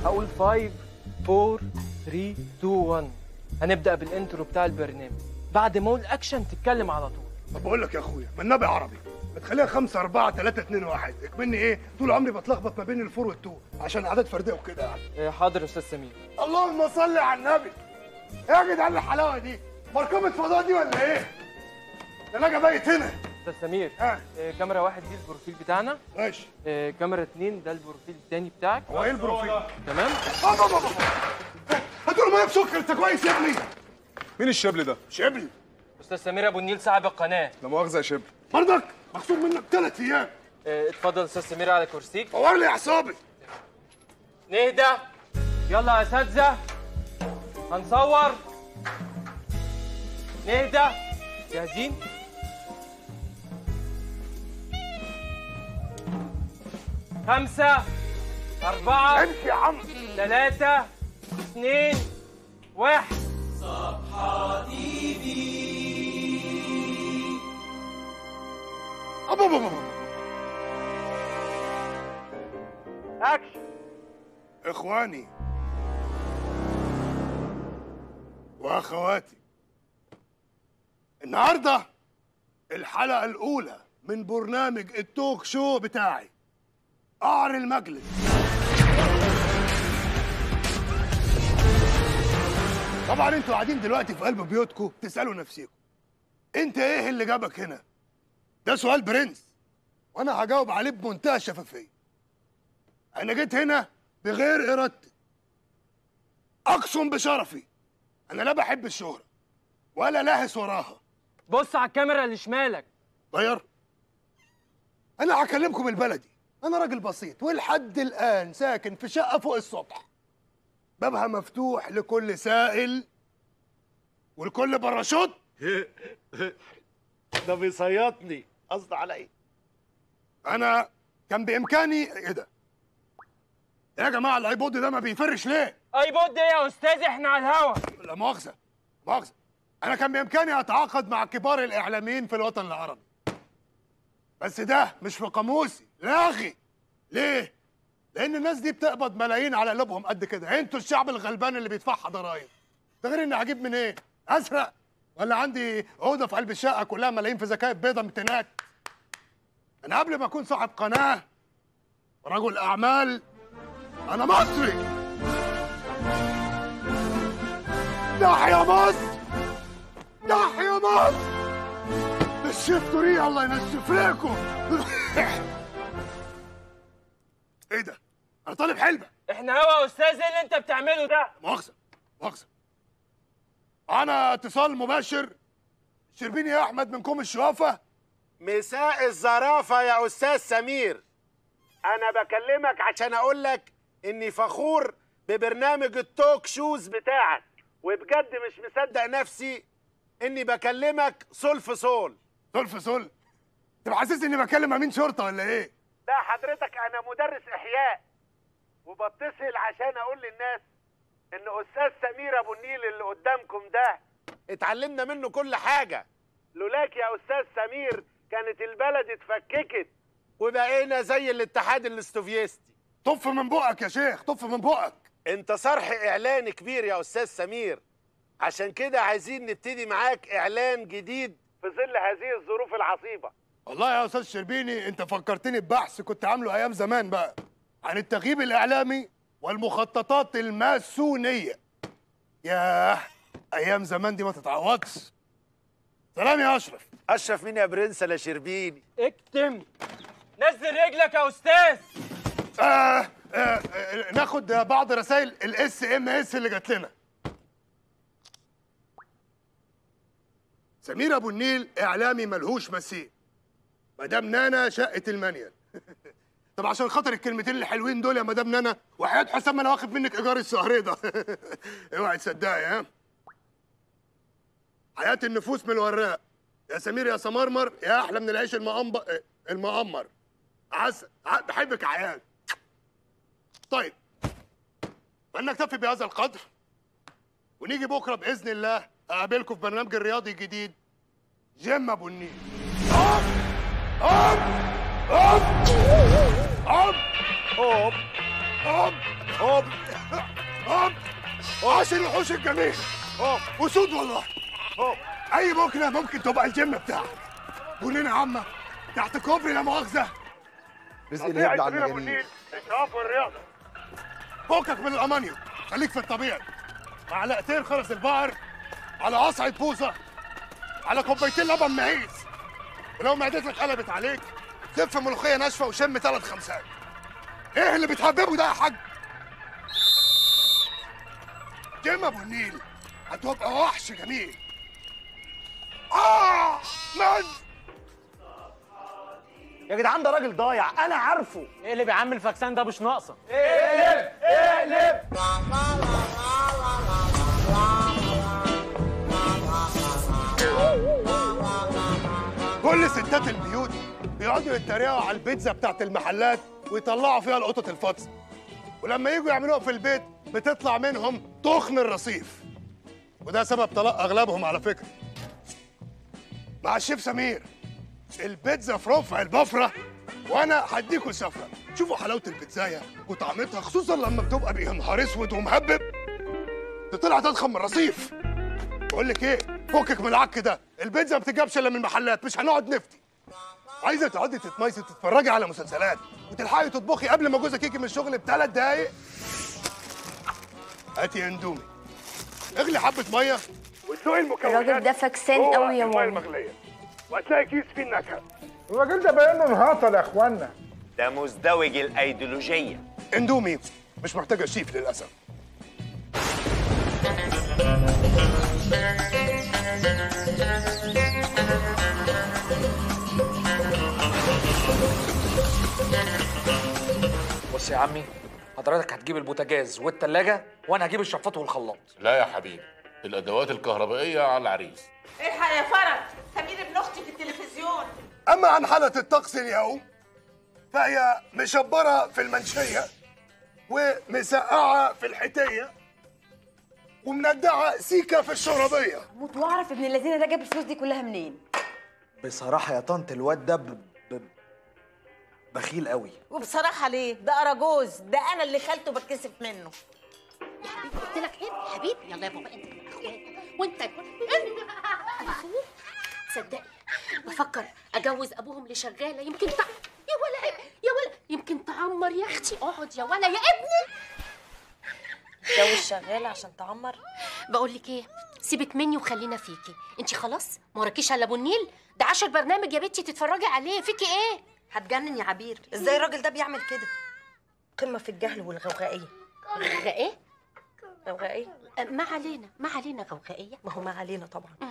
هقول 5 4 3 2 1 هنبدا بالانترو بتاع البرنامج بعد ما اقول اكشن تتكلم على طول طب بقول لك يا اخويا ما النبي عربي ما تخليها 5 4 3 2 1 اكملني ايه طول عمري بتلخبط ما بين الفور والتو عشان اعداد فرديه وكده يعني آه، حاضر يا استاذ سمير اللهم صل على النبي ايه يا جدعان الحلاوه دي مركبه فضاء دي ولا ايه ده انا جاي بايت هنا استاذ سمير ها آه، كاميرا واحد دي البروفيل بتاعنا ماشي آه، كاميرا اتنين ده البروفيل التاني بتاعك هو ايه البروفيل تمام بابا بابا هاتوا ميه بسكر انت كويس يا ابني مين الشبل ده؟ شبل استاذ سمير ابو النيل صاحب القناه لا مؤاخذة يا شبل برضك مخصوم منك ثلاث ايام آه، اتفضل استاذ سمير على كرسيك فور لي اعصابي نهدى يلا يا اساتذه هنصور نهدى جاهزين خمسة أربعة امشي يا عم ثلاثة اثنين واحد ابا بابا بابا أكشن اخواني واخواتي النهارده الحلقه الاولى من برنامج التوك شو بتاعي قعر المجلس طبعا انتوا قاعدين دلوقتي في قلب بيوتكم تسالوا نفسيكم انت ايه اللي جابك هنا ده سؤال برنس وانا هجاوب عليه بمنتهى الشفافيه انا جيت هنا بغير ارادتي اقسم بشرفي انا لا بحب الشهره ولا لاهس وراها بص على الكاميرا اللي شمالك غير انا هكلمكم البلدي انا راجل بسيط ولحد الان ساكن في شقه فوق السطح بابها مفتوح لكل سائل والكل باراشوت ده بيصيطني قصد على ايه؟ انا كان بامكاني ايه ده يا جماعه الايبود ده ما بيفرش ليه اي بود ايه يا استاذ احنا على الهوا لا مؤاخذة مؤاخذة أنا كان بإمكاني أتعاقد مع كبار الإعلاميين في الوطن العربي بس ده مش في قاموسي لاغي ليه؟ لأن الناس دي بتقبض ملايين على قلوبهم قد كده أنتوا الشعب الغلبان اللي بيدفعها ضرايب ده غير إني هجيب من إيه؟ أسرق ولا عندي أوضة في قلب الشقة كلها ملايين في زكاة بيضة متنات أنا قبل ما أكون صاحب قناة رجل أعمال أنا مصري تحيا مصر تحيا مصر نشفتوا ريح الله ينشف لكم ايه ده؟ انا طالب حلبة احنا هوا يا استاذ ايه اللي انت بتعمله ده مؤاخذة مؤاخذة انا اتصال مباشر شربيني يا احمد من كوم الشوافة مساء الزرافة يا أستاذ سمير أنا بكلمك عشان أقول لك إني فخور ببرنامج التوك شوز بتاعك وبجد مش مصدق نفسي إني بكلمك صول في صول صول في صول انت حاسس اني بكلم امين شرطة ولا ايه؟ لا حضرتك أنا مدرس إحياء وبتصل عشان أقول للناس إن أستاذ سمير أبو النيل اللي قدامكم ده اتعلمنا منه كل حاجة لولاك يا أستاذ سمير كانت البلد اتفككت وبقينا زي الاتحاد السوفيتي طف من بقك يا شيخ طف من بقك انت صرح اعلاني كبير يا استاذ سمير عشان كده عايزين نبتدي معاك اعلان جديد في ظل هذه الظروف العصيبه والله يا استاذ شربيني انت فكرتني ببحث كنت عامله ايام زمان بقى عن التغييب الاعلامي والمخططات الماسونيه ياه ايام زمان دي ما تتعوضش سلام يا اشرف اشرف مين يا برنس لا شربيني اكتم نزل رجلك يا استاذ آه آه آه ناخد بعض رسائل الاس ام اس اللي جات لنا سمير ابو النيل اعلامي ملهوش مثيل مدام نانا شقه المنيل طب عشان خاطر الكلمتين الحلوين دول يا مدام نانا وحياه حسام انا واخد منك ايجار الشهر ده اوعي تصدقي ها حياه النفوس من الوراق يا سمير يا سمرمر يا احلى من العيش المقمر المقمر عسل ع- بحبك يا عيال طيب فلنكتفي بهذا القدر ونيجي بكره باذن الله اقابلكم في برنامج الرياضي الجديد جيم ابو النيل أوب أوب أوب أوب هوب أوب هوب عشان الوحوش الجميل وسود والله اي بكره ممكن تبقى الجيم بتاعك جنينة عامة تحت كوبري لا مؤاخذة رزق الهبل على المجانين اشراف والرياضة فوقك من الامانيوم خليك في الطبيعي معلقتين خرز البقر على قصعة بوزة على كوبايتين لبن معيز ولو معدتك قلبت عليك سف ملوخية ناشفة وشم ثلاث خمسات ايه اللي بتحببه ده يا حاج؟ جيم ابو النيل هتبقى وحش جميل اه من يا جدعان ده راجل ضايع انا عارفه اقلب يا عم الفاكسان ده مش ناقصه كل ستات البيوت بيقعدوا يتريقوا على البيتزا بتاعت المحلات ويطلعوا فيها القطط الفطس ولما يجوا يعملوها في البيت بتطلع منهم تخن الرصيف وده سبب طلاق اغلبهم على فكره مع الشيف سمير البيتزا في رفع البفره وانا هديكوا سفره شوفوا حلاوه البيتزايه وطعمتها خصوصا لما بتبقى بيه نهار اسود ومهبب دي طلعت اضخم من الرصيف بقول لك ايه فكك من العك ده البيتزا ما بتجيبش الا من المحلات مش هنقعد نفتي عايزه تقعدي تتميسي تتفرجي على مسلسلات وتلحقي تطبخي قبل ما جوزك يجي من الشغل بثلاث دقايق هاتي اندومي اغلي حبه ميه وتسوقي المكونات الراجل ده فكسان جوه قوي يا الميه ماما المغليه وهتلاقي كيس فيه النكهه الراجل ده باين له انهطل يا اخوانا ده مزدوج الايديولوجيه اندومي مش محتاجه شيف للاسف بص يا عمي حضرتك هتجيب البوتاجاز والتلاجة وانا هجيب الشفاط والخلاط لا يا حبيبي الادوات الكهربائيه على العريس الحق يا فرج سمير ابن اختي في التلفزيون اما عن حاله الطقس اليوم فهي مشبره في المنشيه ومسقعه في الحتيه ومندعه سيكه في الشربيه موت واعرف ابن الذين ده جاب الفلوس دي كلها منين بصراحه يا طنط الواد ده ب... ب... بخيل قوي وبصراحه ليه ده اراجوز ده انا اللي خالته بتكسف منه يا حبيبي قلت لك عيب يا حبيبي يلا يا بابا انت من اخواتك وانت اخوه صدقني بفكر اجوز ابوهم لشغاله يمكن تع... يا ولا يا ولا يمكن تعمر يا اختي اقعد يا ولا يا ابني جوز شغال عشان تعمر بقول لك ايه سيبك مني وخلينا فيكي انت خلاص ما وراكيش الا ابو النيل ده عشر برنامج يا بنتي تتفرجي عليه فيكي ايه هتجنن يا عبير ازاي الراجل ده بيعمل كده قمه في الجهل والغوغائيه غوغائيه غوغائيه ما علينا ما علينا غوغائيه ما هو ما علينا طبعا